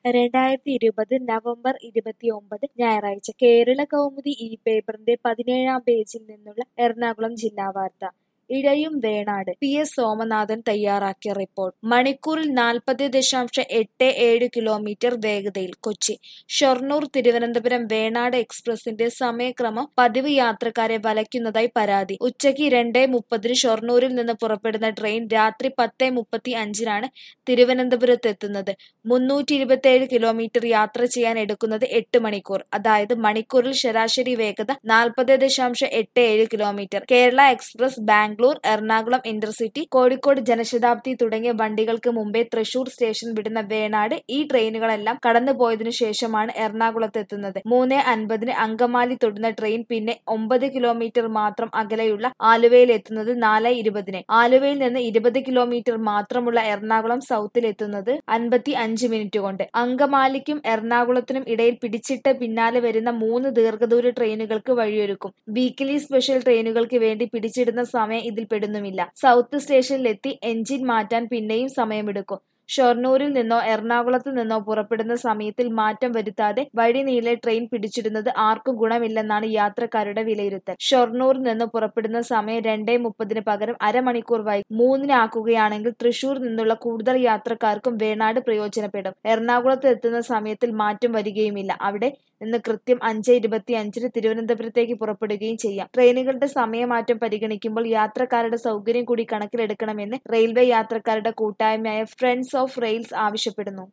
രണ്ടായിരത്തി ഇരുപത് നവംബർ ഇരുപത്തിയൊമ്പത് ഞായറാഴ്ച കേരള കൗമുദി ഈ പേപ്പറിന്റെ പതിനേഴാം പേജിൽ നിന്നുള്ള എറണാകുളം ജില്ലാ വാർത്ത ഇഴയും വേണാട് പി എസ് സോമനാഥൻ തയ്യാറാക്കിയ റിപ്പോർട്ട് മണിക്കൂറിൽ നാൽപ്പത് ദശാംശം എട്ട് ഏഴ് കിലോമീറ്റർ വേഗതയിൽ കൊച്ചി ഷൊർണൂർ തിരുവനന്തപുരം വേണാട് എക്സ്പ്രസിന്റെ സമയക്രമം പതിവ് യാത്രക്കാരെ വലയ്ക്കുന്നതായി പരാതി ഉച്ചയ്ക്ക് രണ്ടേ മുപ്പതിന് ഷൊർണൂരിൽ നിന്ന് പുറപ്പെടുന്ന ട്രെയിൻ രാത്രി പത്ത് മുപ്പത്തി അഞ്ചിനാണ് തിരുവനന്തപുരത്ത് എത്തുന്നത് മുന്നൂറ്റി ഇരുപത്തിയേഴ് കിലോമീറ്റർ യാത്ര ചെയ്യാൻ എടുക്കുന്നത് എട്ട് മണിക്കൂർ അതായത് മണിക്കൂറിൽ ശരാശരി വേഗത നാൽപ്പത് ദശാംശം എട്ട് ഏഴ് kilometre Kerala express Bangalore Ernakulam intercity Kozhikode Janshatabdi തുടങ്ങിയ വണ്ടികൾക്ക് മുമ്പേ തൃശൂർ സ്റ്റേഷൻ വിടുന്ന വേണാട് ഈ ട്രെയിനുകളെല്ലാം കടന്നുപോയതിനു ശേഷമാണ് എറണാകുളത്ത് എത്തുന്നത് മൂന്ന് അൻപതിന് അങ്കമാലി തൊടുന്ന ട്രെയിൻ പിന്നെ ഒമ്പത് കിലോമീറ്റർ മാത്രം അകലെയുള്ള ആലുവയിൽ എത്തുന്നത് നാല് ഇരുപതിന് ആലുവയിൽ നിന്ന് ഇരുപത് കിലോമീറ്റർ മാത്രമുള്ള എറണാകുളം സൗത്തിൽ എത്തുന്നത് അൻപത്തി അഞ്ച് മിനിറ്റ് കൊണ്ട് അങ്കമാലിക്കും എറണാകുളത്തിനും ഇടയിൽ പിടിച്ചിട്ട് പിന്നാലെ വരുന്ന മൂന്ന് ദീർഘദൂര ട്രെയിനുകൾക്ക് വഴിയൊരുക്കും വീക്കിലി സ്പെഷ്യൽ ട്രെയിനുകൾക്ക് വേണ്ടി പിടിച്ചിടുന്ന സമയം ഇതിൽ പെടുന്നുമില്ല സൗത്ത് സ്റ്റേഷനിലെത്തി എഞ്ചിൻ മാറ്റാൻ പിന്നെയും സമയമെടുക്കും ഷൊർണൂരിൽ നിന്നോ എറണാകുളത്ത് നിന്നോ പുറപ്പെടുന്ന സമയത്തിൽ മാറ്റം വരുത്താതെ വഴി നീളെ ട്രെയിൻ പിടിച്ചിടുന്നത് ആർക്കും ഗുണമില്ലെന്നാണ് യാത്രക്കാരുടെ വിലയിരുത്തൽ ഷൊർണൂരിൽ നിന്ന് പുറപ്പെടുന്ന സമയം രണ്ടേ മുപ്പതിന് പകരം അരമണിക്കൂർ വൈകി മൂന്നിനാക്കുകയാണെങ്കിൽ തൃശൂർ നിന്നുള്ള കൂടുതൽ യാത്രക്കാർക്കും വേണാട് പ്രയോജനപ്പെടും എറണാകുളത്ത് എത്തുന്ന സമയത്തിൽ മാറ്റം വരികയുമില്ല അവിടെ നിന്ന് കൃത്യം അഞ്ച് ഇരുപത്തി അഞ്ചിന് തിരുവനന്തപുരത്തേക്ക് പുറപ്പെടുകയും ചെയ്യാം ട്രെയിനുകളുടെ സമയമാറ്റം പരിഗണിക്കുമ്പോൾ യാത്രക്കാരുടെ സൗകര്യം കൂടി കണക്കിലെടുക്കണമെന്ന് റെയിൽവേ യാത്രക്കാരുടെ കൂട്ടായ്മയായ ഫ്രണ്ട്സ് ഓഫ് റെയിൽസ് ആവശ്യപ്പെടുന്നു